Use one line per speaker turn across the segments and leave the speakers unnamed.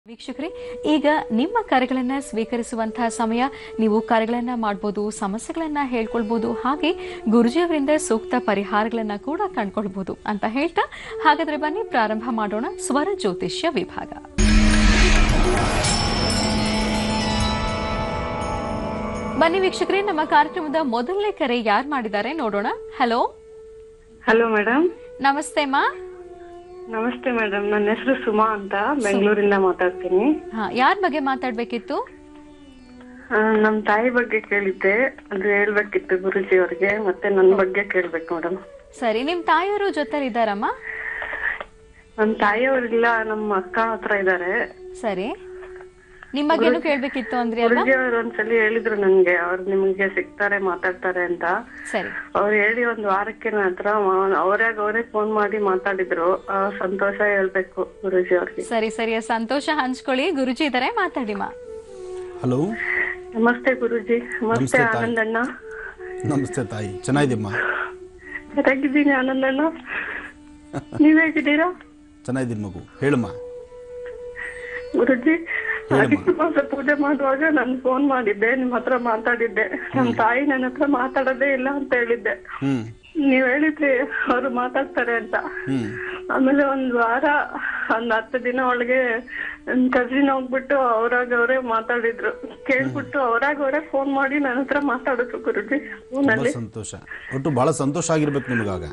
ವೀಕ್ಷಕರೇ ಈಗ ನಿಮ್ಮ ಕರೆಗಳನ್ನ ಸ್ವೀಕರಿಸುವಂತಹ ಸಮಯ ನೀವು ಕರೆಗಳನ್ನ ಮಾಡಬಹುದು ಸಮಸ್ಯೆಗಳನ್ನ ಹೇಳ್ಕೊಳ್ಬಹುದು ಹಾಗೆ ಗುರುಜಿಯವರಿಂದ ಸೂಕ್ತ ಪರಿಹಾರಗಳನ್ನ ಕೂಡ ಕಂಡ್ಕೊಳ್ಬಹುದು ಅಂತ ಹೇಳ್ತಾ ಹಾಗಾದ್ರೆ ಬನ್ನಿ ಪ್ರಾರಂಭ ಮಾಡೋಣ ಸ್ವರ ಜ್ಯೋತಿಷ್ಯ ವಿಭಾಗ ಬನ್ನಿ ವೀಕ್ಷಕರೇ ನಮ್ಮ ಕಾರ್ಯಕ್ರಮದ ಮೊದಲನೇ ಕರೆ ಯಾರು ಮಾಡಿದ್ದಾರೆ ನೋಡೋಣ ಹಲೋ
ಹಲೋ ಮೇಡಮ್
ನಮಸ್ತೆ ಮಾ
ನಮಸ್ತೆ ಮೇಡಮ್ ನನ್ನ ಹೆಸರು ಸುಮಾ ಅಂತ ಬೆಂಗಳೂರಿಂದ ಮಾತಾಡ್ತೀನಿ
ಹಾ ಯಾರ ಬಗ್ಗೆ ಮಾತಾಡ್ಬೇಕಿತ್ತು
ಆ, ನಮ್ ತಾಯಿ ಬಗ್ಗೆ ಕೇಳಿದ್ದೆ ಅದು ಹೇಳ್ಬೇಕಿತ್ತು ಗುರುಜಿ ಅವ್ರಿಗೆ ಮತ್ತೆ ನನ್ನ ಬಗ್ಗೆ ಕೇಳ್ಬೇಕು ಮೇಡಮ್
ಸರಿ ನಿಮ್ ತಾಯಿಯವರು ಜೊತೆಲಿದ್ದಾರಮ್ಮ
ನಮ್ ತಾಯಿಯವರಿಲ್ಲ ನಮ್ಮ ಅಕ್ಕ ಹತ್ರ ಇದಾರೆ
ಸರಿ ನಿಮ್ಮ ಬಗ್ಗೆನೂ ಕೇಳ್ಬೇಕಿತ್ತು ಅಂದ್ರಿ ಅಲ್ವಾ
ಗುರುಜಿ ಅವ್ರು ಒಂದ್ಸಲಿ ಹೇಳಿದ್ರು ನನ್ಗೆ ಅವ್ರು ನಿಮ್ಗೆ ಸಿಗ್ತಾರೆ ಮಾತಾಡ್ತಾರೆ ಅಂತ
ಸರಿ
ಅವ್ರು ಹೇಳಿ ಒಂದ್ ವಾರಕ್ಕೆ ನನ್ನ ಹತ್ರ ಅವ್ರಾಗ ಅವರೇ ಫೋನ್ ಮಾಡಿ ಮಾತಾಡಿದ್ರು ಆ, ಸಂತೋಷ ಹೇಳ್ಬೇಕು ಗುರುಜಿ ಅವ್ರಿಗೆ
ಸರಿ ಸರಿ ಸಂತೋಷ ಹಂಚ್ಕೊಳ್ಳಿ ಗುರುಜಿ ಇದಾರೆ ಮಾತಾಡಿಮ್ಮ
ಹಲೋ
ನಮಸ್ತೆ ಗುರುಜಿ ನಮಸ್ತೆ
ನಮಸ್ತೆ ತಾಯಿ.
ಆನಂದಣ್ಣ
ನಮಸ್ತೆ ತಾಯಿ ಚೆನ್ನಾಗಿದ್ದೀಮ್ಮ
ಚೆನ್ನಾಗಿದ್ದೀನಿ ಆನಂದಣ್ಣ ನೀವ್ ಹೇಗಿದ್ದೀರಾ
ಚೆನ್ನಾಗಿದ್ದೀನಿ ಮಗು ಹೇಳಮ್ಮ
ಗುರುಜಿ
ಹೇಳಮ್ಮ.
ಅಧಿಕ ಮಾಸ ಪೂಜೆ ಮಾಡುವಾಗ ನಾನು ಫೋನ್ ಮಾಡಿದ್ದೆ ನಿಮ್ ಹತ್ರ ಮಾತಾಡಿದ್ದೆ ನಮ್ ತಾಯಿ ನನ್ನ ಹತ್ರ ಮಾತಾಡೋದೇ ಇಲ್ಲ ಅಂತ ಹೇಳಿದ್ದೆ
ಹ್ಮ್
ನೀವ್ ಹೇಳಿದ್ರಿ ಅವ್ರು ಮಾತಾಡ್ತಾರೆ ಅಂತ
ಹ್ಮ್
ಆಮೇಲೆ ಒಂದ್ ವಾರ ಒಂದ್ ಹತ್ತು ದಿನ ಒಳಗೆ ನನ್ ಕಸಿನ್ ಹೋಗ್ಬಿಟ್ಟು ಅವ್ರಾಗ ಅವರೇ ಮಾತಾಡಿದ್ರು ಕೇಳ್ಬಿಟ್ಟು ಅವ್ರಾಗ ಅವರೇ ಫೋನ್ ಮಾಡಿ ನನ್ನ ಹತ್ರ ಮಾತಾಡಿದ್ರು ಗುರುಜಿ
ತುಂಬಾ
ಫೋನಲ್ಲಿ
ಸಂತೋಷ ಒಟ್ಟು ಬಹಳ ಸಂತೋಷ ಆಗಿರ್ಬೇಕು ನಿಮಗಾಗ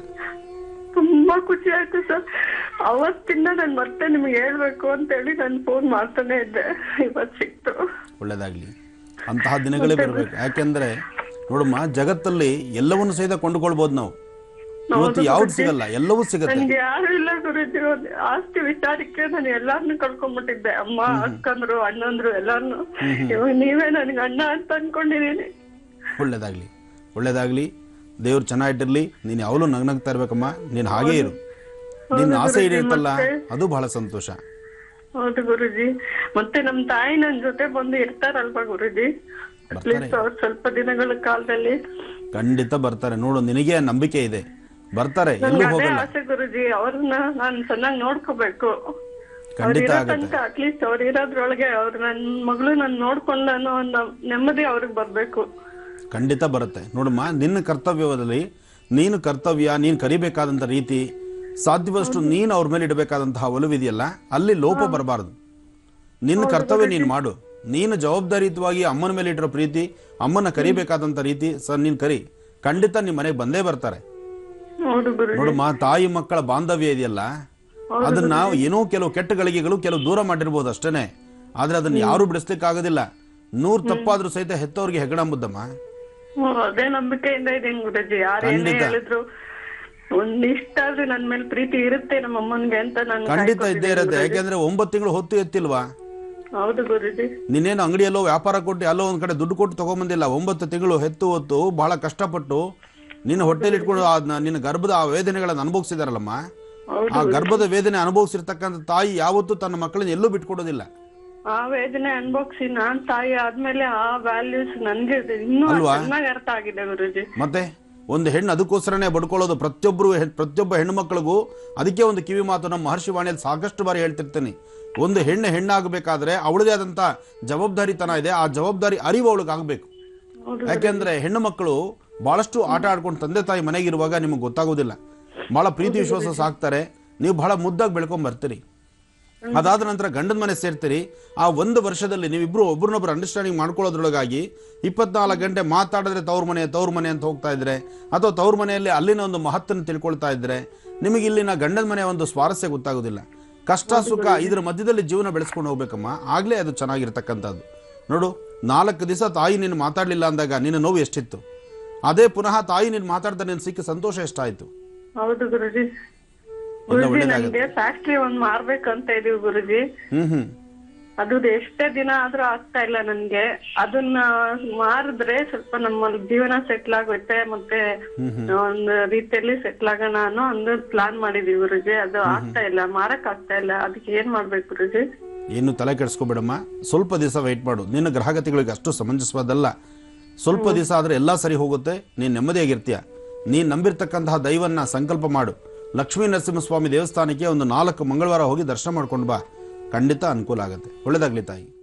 ತುಂಬಾ ಖುಷಿ ಆಯ್ತು ಸರ್ ಅವತ್ತಿಂದ ನಾನು ಮತ್ತೆ ನಿಮ್ಗೆ ಹೇಳ್ಬೇಕು ಅಂತ ಹೇಳಿ ನಾನು ಫೋನ್ ಮಾಡ್ತಾನೆ ಇದ್ದೆ ಇವತ್ ಸಿಕ್ತು
ಒಳ್ಳೇದಾಗ್ಲಿ ಅಂತಹ ದಿನಗಳೇ ಬರಬೇಕು ಯಾಕೆಂದ್ರೆ ನೋಡಮ್ಮ ಜಗತ್ತಲ್ಲಿ ಎಲ್ಲವನ್ನು ಸಹಿತ ಕೊಂಡುಕೊಳ್ಬೋದು ನಾವು ಇವತ್ತು ಯಾವ್ದು ಸಿಗಲ್ಲ ಎಲ್ಲವೂ ಸಿಗತ್ತೆ
ನನ್ಗೆ ಯಾರು ಇಲ್ಲ ಗುರುಜಿ ಒಂದ್ ಆಸ್ತಿ ವಿಚಾರಕ್ಕೆ ನಾನು ಎಲ್ಲಾರ್ನು ಕಳ್ಕೊಂಡ್ಬಿಟ್ಟಿದ್ದೆ ಅಮ್ಮ ಅಕ್ಕಂದ್ರು ಅಣ್ಣಂದ್ರು ಎಲ್ಲಾರ್ನು ಇವಾಗ ನೀವೇ ನನ್ಗೆ ಅಣ್ಣ ಅಂತ ಅನ್ಕೊಂಡಿದೀನಿ
ಒಳ್ಳೇದಾಗ್ಲಿ ಒಳ್ಳೇದಾಗ್ಲಿ ದೇವ್ರು ಚೆನ್ನಾಗಿಟ್ಟಿರ್ಲಿ ನೀನು ಯಾವಾಗಲೂ ನಗ್ನಗ್ತಾ ಇರ್ಬೇಕಮ್ಮ ನೀನು ಹಾಗೇ ಇರು ನಿನ್ನ ಆಸೆ ಈಡೇರ್ತಲ್ಲ ಅದು ಬಹಳ ಸಂತೋಷ
ಹೌದು ಗುರುಜಿ ಮತ್ತೆ ನಮ್ ತಾಯಿ ನನ್ ಜೊತೆ ಬಂದು ಇರ್ತಾರಲ್ವಾ ಗುರುಜಿ ಅಟ್ಲೀಸ್ಟ್ ಅವ್ರ ಸ್ವಲ್ಪ ದಿನಗಳ ಕಾಲದಲ್ಲಿ
ಖಂಡಿತ ಬರ್ತಾರೆ ನೋಡು ನಿನಗೆ ಆ ನಂಬಿಕೆ ಇದೆ ಬರ್ತಾರೆ ಎಲ್ಲೂ
ನನ್ಗೆ ಅದೇ
ಹೋಗಲ್ಲ
ಆಸೆ ಗುರುಜಿ ಅವ್ರನ್ನ ನಾನ್ ಚೆನ್ನಾಗಿ ನೋಡ್ಕೋಬೇಕು ಅವ್ರ
ಖಂಡಿತ
ಇರೋ
ಆಗತ್ತೆ
ತನಕ ಅಟ್ಲೀಸ್ಟ್ ಅವ್ರ ಇರೋದ್ರೊಳಗೆ ಅವ್ರ ನನ್ ಮಗಳು ನನ್ ನೋಡ್ಕೊಂಡ ಅನ್ನೋ ಒಂದು ನೆಮ್ಮದಿ ಅವ್ರಿಗೆ ಬರ್ಬೇಕು
ಖಂಡಿತ ಬರುತ್ತೆ ನೋಡಮ್ಮ ನಿನ್ನ ಕರ್ತವ್ಯದಲ್ಲಿ ನೀನು ಕರ್ತವ್ಯ ನೀನು ಕರಿಬೇಕಾದಂಥ ರೀತಿ ಸಾಧ್ಯವಷ್ಟು ನೀನು ಅವ್ರ ಮೇಲೆ ಇಡಬೇಕಾದಂತಹ ಒಲವಿದೆಯಲ್ಲ ಅಲ್ಲಿ ಲೋಪ ಬರಬಾರದು ನಿನ್ನ ಕರ್ತವ್ಯ ನೀನು ಮಾಡು ನೀನು ಜವಾಬ್ದಾರಿಯುತವಾಗಿ ಅಮ್ಮನ ಮೇಲೆ ಇಟ್ಟಿರೋ ಪ್ರೀತಿ ಅಮ್ಮನ ಕರಿಬೇಕಾದಂಥ ರೀತಿ ಸರ್ ನೀನು ಕರಿ ಖಂಡಿತ ನಿಮ್ಮ ಮನೆಗೆ ಬಂದೇ ಬರ್ತಾರೆ
ಹೌದು ಗುರು
ನೋಡಮ್ಮ ತಾಯಿ ಮಕ್ಕಳ ಬಾಂಧವ್ಯ ಇದೆಯಲ್ಲ ಅದನ್ನ ಏನೋ ಕೆಲವು ಕೆಟ್ಟ ಗಳಿಗೆಗಳು ಕೆಲವು ದೂರ ಮಾಡಿರ್ಬೋದು ಅಷ್ಟೇನೆ ಆದ್ರೆ ಅದನ್ನ ಯಾರು ಬಿಡಿಸ್ಲಿಕ್ಕಾಗೋದಿಲ್ಲ ನೂರು ತಪ್ಪಾದ್ರೂ ಸಹಿತ ಹೆತ್ತವ್ರಿಗೆ ಹೆಗಡಂಬುದ್ದಮ್ಮ
ಹ್ಮ್, ಅದೇ ನಂಬಿಕೆಯಿಂದ ಇದೀನಿ ಗುರುಜಿ ಯಾರೇನೇ
ಖಂಡಿತ.
ಹೇಳಿದ್ರು ಒಂದ್ ಇಷ್ಟಾದ್ರೂ ನನ್ ಮೇಲೆ ಪ್ರೀತಿ ಇರುತ್ತೆ ನಮ್ಮ ಅಮ್ಮನ್ಗೆ ಅಂತ ನಾನು
ಖಂಡಿತ ಇದ್ದೇ ಇರುತ್ತೆ ಯಾಕೆಂದ್ರೆ ಒಂಬತ್ತು ತಿಂಗಳು ಹೊತ್ತು ಎತ್ತಿಲ್ವಾ
ಹೌದು ಗುರುಜಿ
ನೀನೇನು ಅಂಗಡಿಯಲ್ಲೋ ವ್ಯಾಪಾರ ಕೊಟ್ಟು ಎಲ್ಲೋ ಒಂದ್ ಕಡೆ ದುಡ್ಡು ಕೊಟ್ಟು ತಗೊಂಬಂದಿಲ್ಲ ಒಂಬತ್ತು ತಿಂಗಳು ಹೆತ್ತು ಹೊತ್ತು ಬಹಳ ಕಷ್ಟಪಟ್ಟು ನಿನ್ನ ಹೊಟ್ಟೆಲಿ ಇಟ್ಕೊಂಡು ಆ- ನಿನ್ನ ಗರ್ಭದ ಆ ವೇದನೆಗಳನ್ನು ಅನುಭವಿಸಿದಾರಲ್ಲಮ್ಮ
ಹೌದು
ಆ ಗರ್ಭದ ವೇದನೆ ಅನುಭವಿಸಿರ್ತಕ್ಕಂಥ ತಾಯಿ ಯಾವತ್ತೂ ತನ್ನ ಮಕ್ಕಳನ್ನ ಎಲ್ಲೂ ಬಿಟ್ಕೊಡೋದಿಲ್ಲ
ಆ ವೇದನೆ ಅನ್ಭೋಗ್ಸಿ ನಾನ್ ತಾಯಿ ಆದ್ಮೇಲೆ ಆ ವ್ಯಾಲ್ಯೂಸ್ ನನ್ಗೆ ಇನ್ನೂ
ಅಲ್ವಾ?
ಚೆನ್ನಾಗಿ ಅರ್ಥ ಆಗಿದೆ ಗುರುಜಿ
ಮತ್ತೆ ಒಂದು ಹೆಣ್ಣು ಅದಕ್ಕೋಸ್ಕರನೇ ಬಡ್ಕೊಳ್ಳೋದು ಪ್ರತಿಯೊಬ್ಬರು ಹೆ- ಪ್ರತಿಯೊಬ್ಬ ಹೆಣ್ಣು ಮಕ್ಕಳಿಗೂ ಅದಕ್ಕೆ ಒಂದು ಕಿವಿ ಮಾತು ನಮ್ಮ ಮಹರ್ಷಿ ವಾಣಿಯಲ್ಲಿ ಸಾಕಷ್ಟು ಬಾರಿ ಹೇಳ್ತಿರ್ತೀನಿ ಒಂದು ಹೆಣ್ಣು ಹೆಣ್ಣಾಗಬೇಕಾದ್ರೆ ಅವಳದೇ ಆದಂಥ ಜವಾಬ್ದಾರಿತನ ಇದೆ ಆ ಜವಾಬ್ದಾರಿ ಅರಿವು ಅವಳಿಗೆ ಆಗಬೇಕು
ಹೌದು
ಯಾಕೆಂದ್ರೆ ಹೆಣ್ಣು ಮಕ್ಕಳು ಬಹಳಷ್ಟು ಆಟ ಆಡ್ಕೊಂಡು ತಂದೆ ತಾಯಿ ಮನೆಗಿರುವಾಗ ನಿಮಗೆ ಗೊತ್ತಾಗೋದಿಲ್ಲ ಬಹಳ ಪ್ರೀತಿ ವಿಶ್ವಾಸ ಸಾಕ್ತಾರೆ ನೀವು ಬಹಳ ಮುದ್ದಾಗಿ ಬೆಳ್ಕೊಂಡ್ ಬರ್ತೀರಿ ಅದಾದ ನಂತರ ಗಂಡನ ಮನೆ ಸೇರ್ತೀರಿ ಆ ಒಂದು ವರ್ಷದಲ್ಲಿ ನೀವಿಬ್ರು ಒಬ್ರನ್ನೊಬ್ರು ಅಂಡರ್ಸ್ಟ್ಯಾಂಡಿಂಗ್ ಮಾಡ್ಕೊಳ್ಳೋದ್ರೊಳಗಾಗಿ ಇಪ್ಪತ್ನಾಲ್ಕು ಗಂಟೆ ಮಾತಾಡಿದ್ರೆ ತವ್ರ ಮನೆ ತವ್ರ ಮನೆ ಅಂತ ಹೋಗ್ತಾ ಇದ್ರೆ ಅಥವಾ ತವ್ರ ಮನೆಯಲ್ಲಿ ಅಲ್ಲಿನ ಒಂದು ಮಹತ್ತನ್ನು ತಿಳ್ಕೊಳ್ತಾ ಇದ್ರೆ ನಿಮಗೆ ಇಲ್ಲಿನ ಗಂಡನ ಮನೆ ಒಂದು ಸ್ವಾರಸ್ಯ ಗೊತ್ತಾಗೋದಿಲ್ಲ ಕಷ್ಟ ಸುಖ ಇದ್ರ ಮಧ್ಯದಲ್ಲಿ ಜೀವನ ಬೆಳೆಸ್ಕೊಂಡು ಹೋಗ್ಬೇಕಮ್ಮ ಆಗ್ಲೇ ಅದು ಚೆನ್ನಾಗಿರ್ತಕ್ಕಂಥದ್ದು ನೋಡು ನಾಲ್ಕು ದಿವಸ ತಾಯಿ ನೀನು ಮಾತಾಡಲಿಲ್ಲ ಅಂದಾಗ ನಿನ್ನ ನೋವು ಎಷ್ಟಿತ್ತು ಅದೇ ಪುನಃ ತಾಯಿ ನೀನು ಮಾತಾಡ್ತಾ ನೀನು ಸಿಕ್ಕ ಸಂತೋಷ ಎಷ್ಟಾಯ್ತು
ಹೌದು ಗುರುಜಿ
ಎಲ್ಲ
ಗುರುಜಿ
ಒಳ್ಳೇದಾಗುತ್ತೆ.
ನನ್ಗೆ ಫ್ಯಾಕ್ಟ್ರಿ ಒಂದ್ ಮಾರ್ಬೇಕಂತ ಇದೀವಿ ಗುರುಜಿ
ಹ್ಮ್ ಹ್ಮ್
ಅದು ಎಷ್ಟೇ ದಿನ ಆದ್ರೂ ಆಗ್ತಾ ಇಲ್ಲ ನನ್ಗೆ ಅದನ್ನ ಮಾರಿದ್ರೆ ಸ್ವಲ್ಪ ನಮ್ಮ ಜೀವನ ಸೆಟ್ಲ್ ಆಗುತ್ತೆ ಮತ್ತೆ ಒಂದು ರೀತಿಯಲ್ಲಿ ಸೆಟ್ಲ್ ಆಗೋಣ ಅನ್ನೋ ಒಂದು ಪ್ಲಾನ್ ಮಾಡಿದೀವಿ ಗುರುಜಿ ಅದು ಆಗ್ತಾ ಇಲ್ಲ ಮಾರಕ್ ಆಗ್ತಾ ಇಲ್ಲ ಅದಕ್ಕೆ ಏನ್ ಮಾಡ್ಬೇಕು ಗುರುಜಿ
ಏನು ತಲೆ ಕೆಡಿಸ್ಕೊಬೇಡಮ್ಮ ಸ್ವಲ್ಪ ದಿವಸ ವೆಯ್ಟ್ ಮಾಡು ನಿನ್ನ ಗ್ರಹಗತಿಗಳಿಗೆ ಅಷ್ಟು ಸಮಂಜಸವಾದಲ್ಲ ಸ್ವಲ್ಪ ದಿವಸ ಆದರೆ ಎಲ್ಲ ಸರಿ ಹೋಗುತ್ತೆ ನೀನು ನೆಮ್ಮದಿಯಾಗಿರ್ತೀಯ ನೀನು ನಂಬಿರ್ತಕ್ಕಂತಹ ದೈವನ್ನ ಸಂಕಲ್ಪ ಮಾಡು ಲಕ್ಷ್ಮೀ ನರಸಿಂಹಸ್ವಾಮಿ ದೇವಸ್ಥಾನಕ್ಕೆ ಒಂದು ನಾಲ್ಕು ಮಂಗಳವಾರ ಹೋಗಿ ದರ್ಶನ ಮಾಡ್ಕೊಂಡು ಬಾ ಖಂಡಿತ ಅನುಕೂಲ ಆಗುತ್ತೆ ಒಳ್ಳೇದಾಗ್ಲಿ ತಾಯಿ